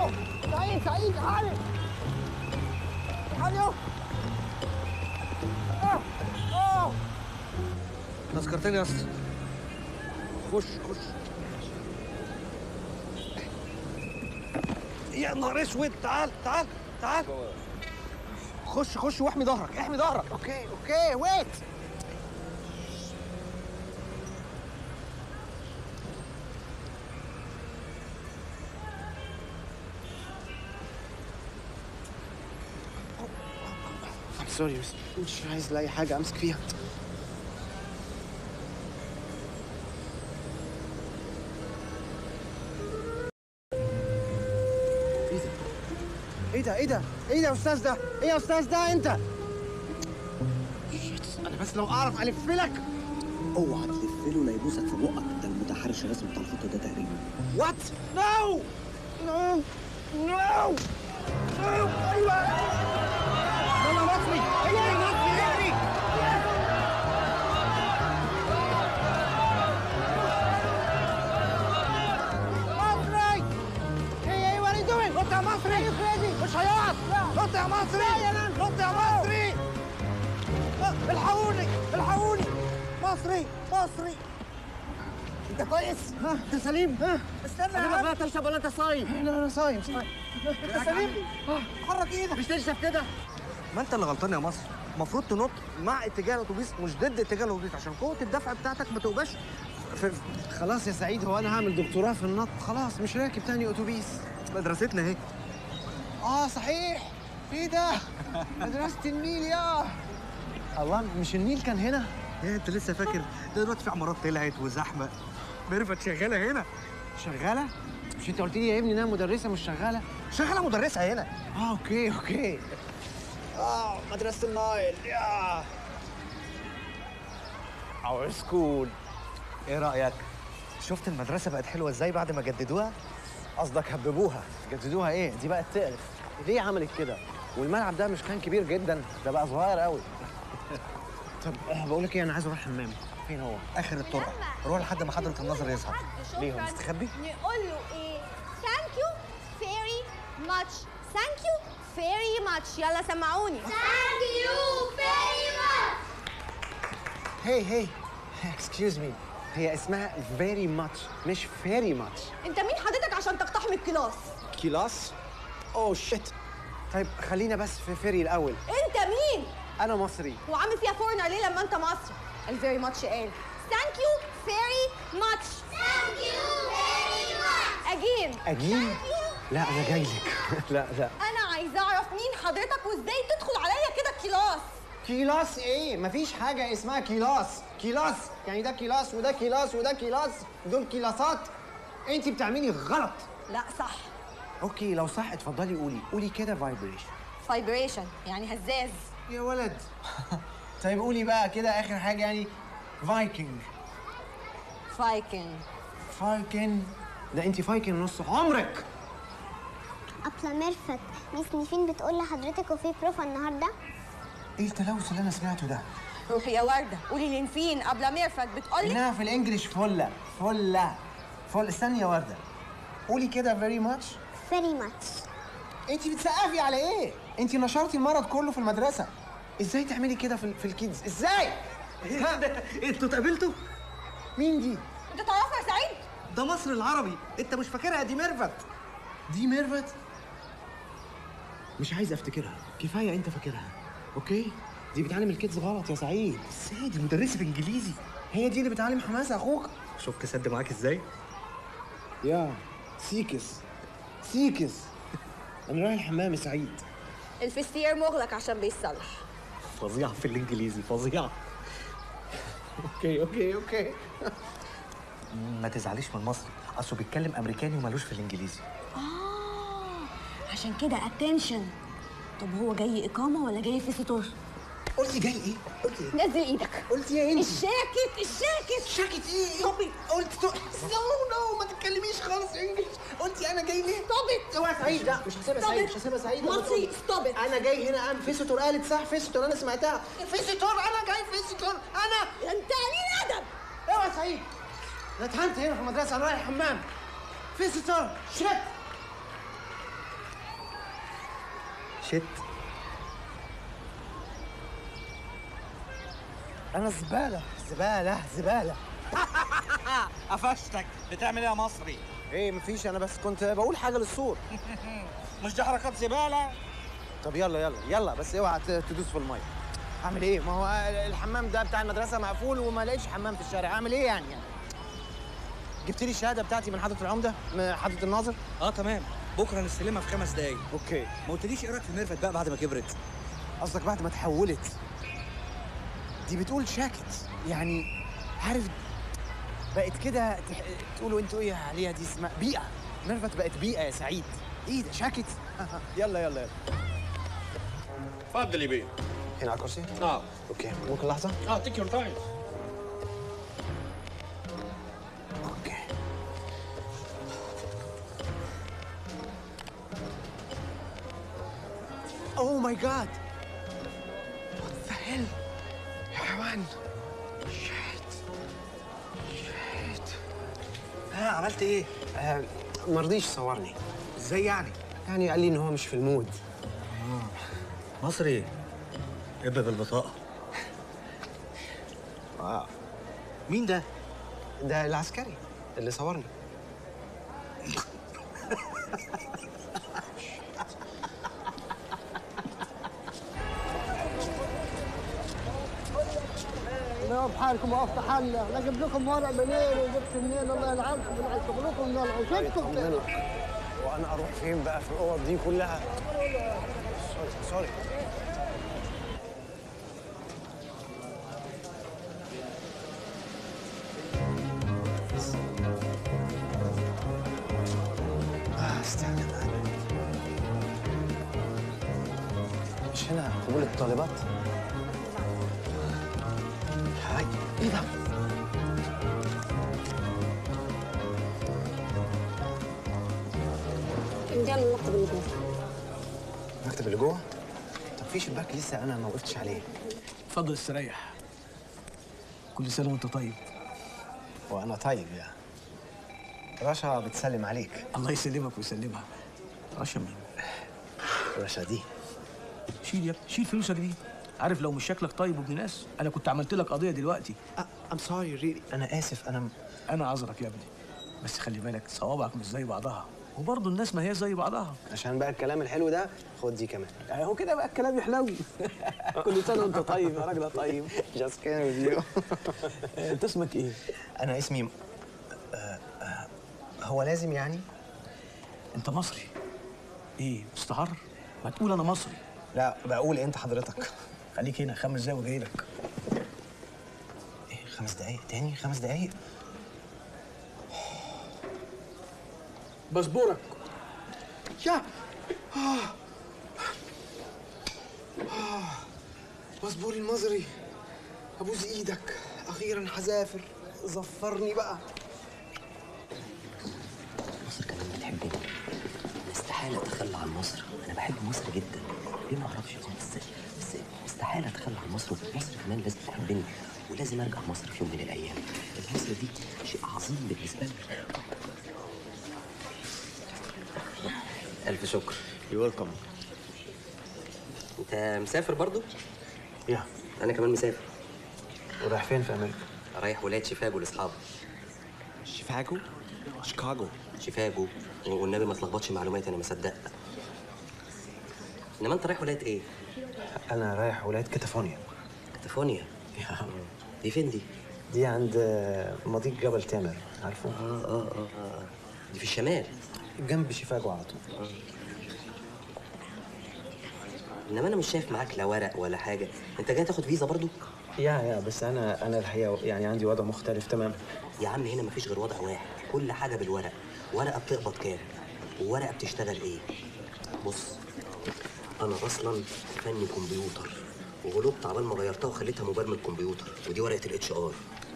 تعالوا سعيد سعيد تعالوا تعالوا اه اه تذكرتني يا اسطى خش خش يا نهار اسود تعال تعال تعال خش خش واحمي ظهرك احمي ظهرك اوكي اوكي ويت سوري بس مش عايز لاقي حاجه امسك فيها ايه ده ايه ده ايه ده يا استاذ ده ايه يا استاذ ده انت شيت انا بس لو اعرف الف لك اوعى تلف له لا يبوسك في بقك ده المتحرش الرسمي بتاع الخط ده تقريبا وات نو نو نو نو ايوه يلا مصري اجري مصري اجري مصري ايه ايه وات ار دوينج نط يا مصري مش هيقعد نط يا مصري نط يا مصري الحقوني الحقوني مصري مصري انت كويس؟ ها انت سليم؟ ها استنى يا عم تشرب ولا انت صايم؟ لا انا صايم صايم انت سليم؟ ها حرك ايدك مش تنشف كده ما انت اللي غلطان يا مصر المفروض تنط مع اتجاه الاتوبيس مش ضد اتجاه الاتوبيس عشان قوه الدفع بتاعتك ما تبقاش في خلاص يا سعيد هو انا هعمل دكتوراه في النط خلاص مش راكب تاني اتوبيس مدرستنا اهي اه صحيح ايه ده؟ مدرسة النيل يا الله مش النيل كان هنا؟ ايه انت لسه فاكر ده دلوقتي في عمارات طلعت وزحمه ميرفت شغاله هنا شغالة؟ مش انت قلت لي يا ابني انها مدرسة مش شغالة؟ شغاله مدرسه هنا اه اوكي اوكي اه مدرسة النايل يا اور سكول ايه رايك شفت المدرسه بقت حلوه ازاي بعد ما جددوها قصدك هببوها جددوها ايه دي بقت تقرف ليه عملت كده والملعب ده مش كان كبير جدا ده بقى صغير قوي طب آه، بقول لك ايه انا عايز اروح الحمام فين هو اخر الطرقه روح لحد ما حضره النظر يظهر ليه هو مستخبي نقول له ايه ثانك يو فيري ماتش ثانك يو فيري ماتش يلا سمعوني ثانك يو فيري ماتش هي هي اكسكيوز مي هي اسمها فيري ماتش مش فيري ماتش انت مين حضرتك عشان تقتحم الكلاس كلاس اوه شيت طيب خلينا بس في فيري الاول انت مين انا مصري وعامل فيها فورنر ليه لما انت مصري الفيري ماتش قال ثانك يو فيري ماتش ثانك يو فيري ماتش اجين اجين لا انا جاي لك لا لا انا عايزه اعرف مين حضرتك وازاي تدخل عليا كده كلاس كيلاس ايه مفيش حاجه اسمها كيلاس كيلاس يعني ده كيلاس وده كيلاس وده كيلاس دول كيلاسات انت بتعملي غلط لا صح اوكي لو صح اتفضلي قولي قولي كده فايبريشن فايبريشن يعني هزاز يا ولد طيب قولي بقى كده اخر حاجه يعني فايكنج فايكنج فايكن ده انت فايكن نص عمرك أبلة ميرفت ميس نيفين بتقول لحضرتك وفي بروفا النهارده ايه التلوث اللي انا سمعته ده روحي يا ورده قولي لنفين قبل ميرفت بتقولي انها في الانجليش فله فله فل استني يا ورده قولي كده فيري ماتش فيري ماتش انت بتسقفي على ايه انت نشرتي المرض كله في المدرسه ازاي تعملي كده في, في الكيدز ازاي ها انتوا اتقابلتوا مين دي انت تعرفها يا سعيد ده مصر العربي انت مش فاكرها دي ميرفت دي ميرفت مش عايز افتكرها كفايه انت فاكرها اوكي دي بتعلم الكيدز غلط يا سعيد ازاي دي مدرسه انجليزي هي دي اللي بتعلم حماسه اخوك شوف كسد معاك ازاي يا سيكس سيكس انا رايح الحمام يا سعيد الفستير مغلق عشان بيصلح فظيعه في الانجليزي فظيعه اوكي اوكي اوكي ما تزعليش من مصري اصله بيتكلم امريكاني ومالوش في الانجليزي اه عشان كده اتنشن طب هو جاي اقامه ولا جاي في ستور قلتي جاي ايه قلتي ايه نزل ايدك قلتي يا انت الشاكت الشاكت شاكت ايه طبي قلت تو... نو نو ما تتكلميش خالص انجلش قلتي انا جاي ليه Stop it. اوعى سعيد لا مش هسيبها Stop سعيد it. مش هسيبها سعيد لما مصري، تقول. stop it. انا جاي هنا اعمل فيستور قالت صح فيستور انا سمعتها فيستور انا جاي فيستور انا انت قليل ادب اوعى سعيد انا اتهنت هنا في المدرسه انا رايح الحمام فيستور شت شت انا زباله زباله زباله قفشتك بتعمل ايه يا مصري؟ ايه مفيش انا بس كنت بقول حاجه للصور مش دي حركات زباله؟ طب يلا يلا يلا بس اوعى ت- تدوس في الميه اعمل ايه ما هو الحمام ده بتاع المدرسه مقفول وما لقيتش حمام في الشارع اعمل ايه يعني, يعني جبت لي الشهاده بتاعتي من حضره العمده من حضره الناظر اه تمام بكره نستلمها في خمس دقايق اوكي ما قلتليش ايه رايك في ميرفت بقى بعد ما كبرت؟ قصدك بعد ما تحولت دي بتقول شاكت يعني عارف بقت كده تح... تقولوا انتوا ايه عليها دي اسمها بيئه ميرفت بقت بيئه يا سعيد ايه ده شاكت يلا يلا يلا اتفضل يا بيه هنا على الكرسي اه اوكي ممكن لحظه اه تيك يور تايم اوكي اوه ماي جاد وات ذا هيل يا حيوان شيت شيت ها عملت ايه؟ آه ما رضيش يصورني ازاي يعني؟ يعني قال لي ان هو مش في المود مصري ابقى بالبطاقه آه. مين ده؟ ده العسكري اللي صورني انا بحالكم وافتح الله لا اجيب لكم ورق منين وجبت منين الله يلعنكم من شغلكم من عشتكم وانا اروح فين بقى في الاوض دي كلها سوري سوري آه، استنى بقى. مش هنا قبول الطالبات هاي ايه ده ده المكتب اللي جوه المكتب اللي جوه طب في شباك لسه انا ما وقفتش عليه اتفضل استريح كل سنه وانت طيب وانا طيب يا رشا بتسلم عليك الله يسلمك ويسلمها رشا مين رشا دي شيل يا ابني شيل فلوسك دي عارف لو مش شكلك طيب وابن ناس انا كنت عملت لك قضيه دلوقتي ام سوري ريلي انا اسف انا انا عذرك يا ابني بس خلي بالك صوابعك مش زي بعضها وبرضه الناس ما هي زي بعضها عشان بقى الكلام الحلو ده خد دي كمان اهو كده بقى الكلام يحلو كل سنه وانت طيب يا راجل طيب جاست كان فيديو انت اسمك ايه انا اسمي آه، آه، هو لازم يعني انت مصري ايه مستعر ما تقول انا مصري لا بقول انت حضرتك خليك هنا خمس دقايق وجاي لك ايه خمس دقايق تاني خمس دقايق باسبورك يا آه. آه. باسبوري المصري ابوس ايدك اخيرا هسافر ظفرني بقى مصر كمان بتحبني انا استحاله اتخلى عن مصر انا بحب مصر جدا ليه ما اعرفش بس بس استحاله اتخلى عن مصر ومصر كمان لازم تحبني ولازم ارجع مصر في يوم من الايام مصر دي شيء عظيم بالنسبه لي الف شكر يو ويلكم انت مسافر برضو يا انا كمان مسافر ورايح فين في امريكا؟ رايح ولايه شيكاغو لاصحابي شيكاغو شيكاغو شيكاغو والنبي ما تلخبطش معلوماتي انا مصدق انما انت رايح ولايه ايه انا رايح ولايه كاتافونيا كاتافونيا دي فين دي دي عند آه، مضيق جبل تامر عارفه؟ اه اه اه اه دي في الشمال جنب شيكاغو على طول انما انا مش شايف معاك لا ورق ولا حاجه انت جاي تاخد فيزا برضو يا يا بس انا انا الحقيقه يعني عندي وضع مختلف تماما يا عم هنا مفيش غير وضع واحد كل حاجه بالورق ورقه بتقبض كام وورقه بتشتغل ايه بص انا اصلا فني كمبيوتر وغلبت عبال ما غيرتها وخليتها مبرمج كمبيوتر ودي ورقه الاتش ار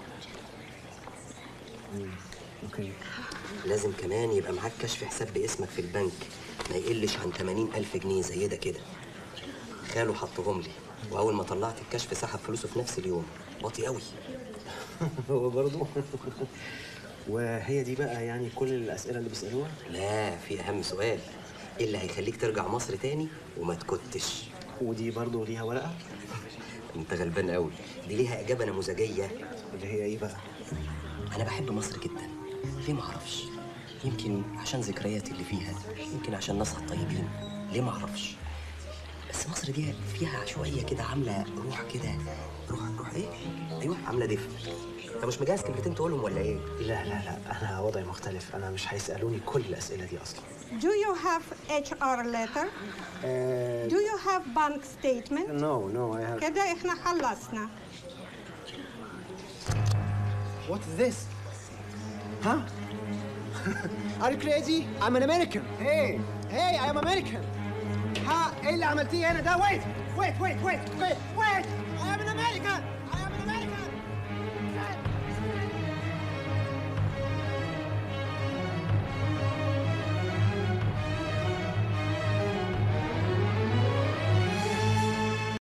اوكي لازم كمان يبقى معاك كشف حساب باسمك في البنك ما يقلش عن 80 ألف جنيه زي ده كده خاله حطهم لي وأول ما طلعت الكشف سحب فلوسه في نفس اليوم واطي قوي هو برضه وهي دي بقى يعني كل الاسئله اللي بيسالوها لا في أهم سؤال اللي هيخليك ترجع مصر تاني وما تكتش ودي برضه ليها ورقه انت غلبان قوي دي ليها اجابه نموذجيه اللي هي ايه بقى انا بحب مصر جدا ليه ما اعرفش يمكن عشان ذكرياتي اللي فيها يمكن عشان ناسها الطيبين ليه ما اعرفش بس مصر دي فيها شويه كده عامله روح كده روح روح ايه ايوه عامله دفء انت مش مجهز كلمتين تقولهم ولا ايه لا لا لا انا وضعي مختلف انا مش هيسالوني كل الاسئله دي اصلا Do you have HR letter? Do you have bank statement? نو نو اي هاف كده احنا خلصنا. What is this? Huh? Are you crazy? I'm an American. Hey, hey, I am American. ها ايه اللي عملتيه هنا ده؟ Wait, wait, wait, wait, wait, wait. I am an American.